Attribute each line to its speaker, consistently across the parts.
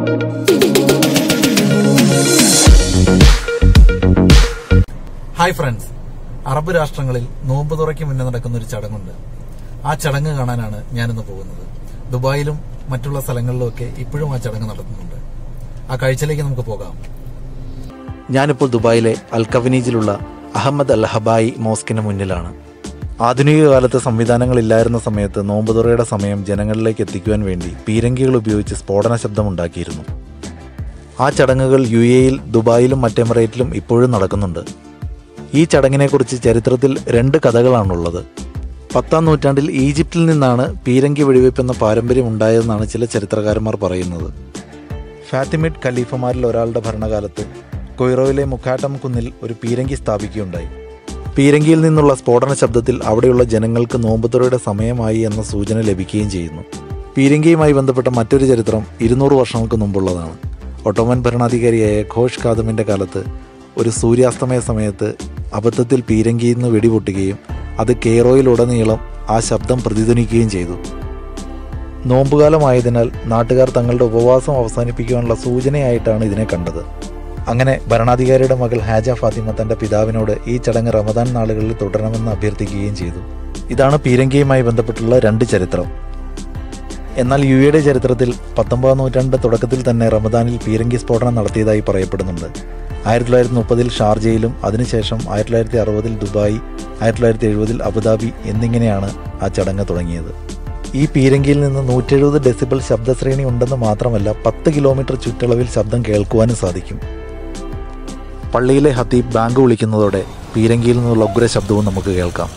Speaker 1: hi friends Arab രാഷ്ട്രങ്ങളിൽ നോമ്പ് തുറയ്ക്ക് മുന്നേ നടക്കുന്ന ഒരു ചടങ്ങുണ്ട് ആ ചടങ്ങ് കാണാനാണ് ഞാനിന്ന് പോകുന്നത് ദുബായിലും മറ്റുള്ള സ്ഥലങ്ങളിലുമൊക്കെ ഇപ്പോഴും ആ ചടങ്ങ് നടത്തുന്നുണ്ട് ആ കാഴ്ചയിലേക്ക് നമുക്ക് പോകാം
Speaker 2: ഞാനിപ്പോൾ ദുബായിലെ അൽ കവനീജിലുള്ള അഹമ്മദ് അൽ ഹബായി മോസ്കിന് മുന്നിലാണ് ആധുനിക കാലത്ത് സംവിധാനങ്ങളില്ലായിരുന്ന സമയത്ത് നോമ്പുതുറയുടെ സമയം ജനങ്ങളിലേക്ക് എത്തിക്കുവാൻ വേണ്ടി പീരങ്കികൾ ഉപയോഗിച്ച് സ്ഫോടന ശബ്ദമുണ്ടാക്കിയിരുന്നു ആ ചടങ്ങുകൾ യു എയിൽ ദുബായിലും മറ്റെമറേറ്റിലും ഇപ്പോഴും നടക്കുന്നുണ്ട് ഈ ചടങ്ങിനെക്കുറിച്ച് ചരിത്രത്തിൽ രണ്ട് കഥകളാണുള്ളത് പത്താം നൂറ്റാണ്ടിൽ ഈജിപ്തിൽ നിന്നാണ് പീരങ്കി വെടിവെപ്പ് എന്ന പാരമ്പര്യം ഉണ്ടായതെന്നാണ് ചില ചരിത്രകാരന്മാർ പറയുന്നത് ഫാത്തിമിഡ് ഖലീഫമാരിൽ ഒരാളുടെ ഭരണകാലത്ത് കൊയ്റോയിലെ മുക്കാട്ടം കുന്നിൽ ഒരു പീരങ്കി സ്ഥാപിക്കുകയുണ്ടായി പീരങ്കിയിൽ നിന്നുള്ള സ്ഫോടന ശബ്ദത്തിൽ അവിടെയുള്ള ജനങ്ങൾക്ക് നോമ്പുതുറയുടെ സമയമായി എന്ന സൂചന ലഭിക്കുകയും ചെയ്യുന്നു പീരങ്കിയുമായി ബന്ധപ്പെട്ട മറ്റൊരു ചരിത്രം ഇരുന്നൂറ് വർഷങ്ങൾക്ക് മുമ്പുള്ളതാണ് ഒട്ടോമൻ ഭരണാധികാരിയായ ഘോഷ് ഖാദമിൻ്റെ കാലത്ത് ഒരു സൂര്യാസ്തമയ സമയത്ത് അബദ്ധത്തിൽ പീരങ്കിയിൽ നിന്ന് വെടിപൊട്ടുകയും അത് കെയ്റോയിലുടനീളം ആ ശബ്ദം പ്രതിധ്വനിക്കുകയും ചെയ്തു നോമ്പുകാലമായതിനാൽ നാട്ടുകാർ തങ്ങളുടെ ഉപവാസം അവസാനിപ്പിക്കുവാനുള്ള സൂചനയായിട്ടാണ് ഇതിനെ കണ്ടത് അങ്ങനെ ഭരണാധികാരിയുടെ മകൾ ഹാജ ഫാത്തിമ തന്റെ പിതാവിനോട് ഈ ചടങ്ങ് റമദാൻ നാളുകളിൽ തുടരണമെന്ന് അഭ്യർത്ഥിക്കുകയും ചെയ്തു ഇതാണ് പീരങ്കിയുമായി ബന്ധപ്പെട്ടുള്ള രണ്ട് ചരിത്രം എന്നാൽ യു എയുടെ ചരിത്രത്തിൽ പത്തൊമ്പതാം നൂറ്റാണ്ടിന്റെ തുടക്കത്തിൽ തന്നെ റമദാനിൽ പീരങ്കി സ്ഫോടനം നടത്തിയതായി പറയപ്പെടുന്നുണ്ട് ആയിരത്തി തൊള്ളായിരത്തി മുപ്പതിൽ ഷാർജയിലും അതിനുശേഷം ആയിരത്തി തൊള്ളായിരത്തി അറുപതിൽ ദുബായ് ആയിരത്തി തൊള്ളായിരത്തി എഴുപതിൽ അബുദാബി എന്നിങ്ങനെയാണ് ആ ചടങ്ങ് തുടങ്ങിയത് ഈ പീരങ്കിയിൽ നിന്ന് നൂറ്റെഴുപത് ഡെസിബിൾ ശബ്ദശ്രേണി ഉണ്ടെന്ന് മാത്രമല്ല പത്ത് കിലോമീറ്റർ ചുറ്റളവിൽ ശബ്ദം കേൾക്കുവാനും സാധിക്കും പള്ളിയിലെ ഹത്തീബ് ബാങ്ക് വിളിക്കുന്നതോടെ പീരങ്കിയിൽ നിന്നുള്ള ഉഗ്ര ശബ്ദവും നമുക്ക് കേൾക്കാം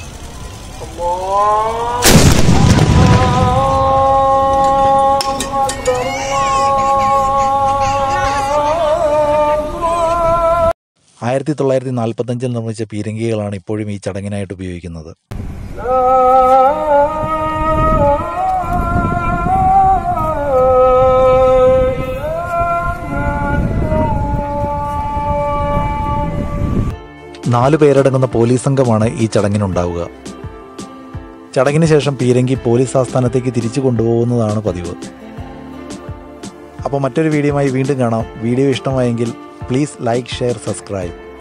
Speaker 2: ആയിരത്തി തൊള്ളായിരത്തി നാൽപ്പത്തഞ്ചിൽ നിർമ്മിച്ച പീരങ്കികളാണ് ഇപ്പോഴും ഈ ചടങ്ങിനായിട്ട് ഉപയോഗിക്കുന്നത് നാലു പേരടങ്ങുന്ന പോലീസ് സംഘമാണ് ഈ ചടങ്ങിനുണ്ടാവുക ചടങ്ങിന് ശേഷം പീരങ്കി പോലീസ് ആസ്ഥാനത്തേക്ക് തിരിച്ചു കൊണ്ടുപോകുന്നതാണ് പതിവ് അപ്പോൾ മറ്റൊരു വീഡിയോയുമായി വീണ്ടും കാണാം വീഡിയോ ഇഷ്ടമായെങ്കിൽ പ്ലീസ് ലൈക്ക് ഷെയർ സബ്സ്ക്രൈബ്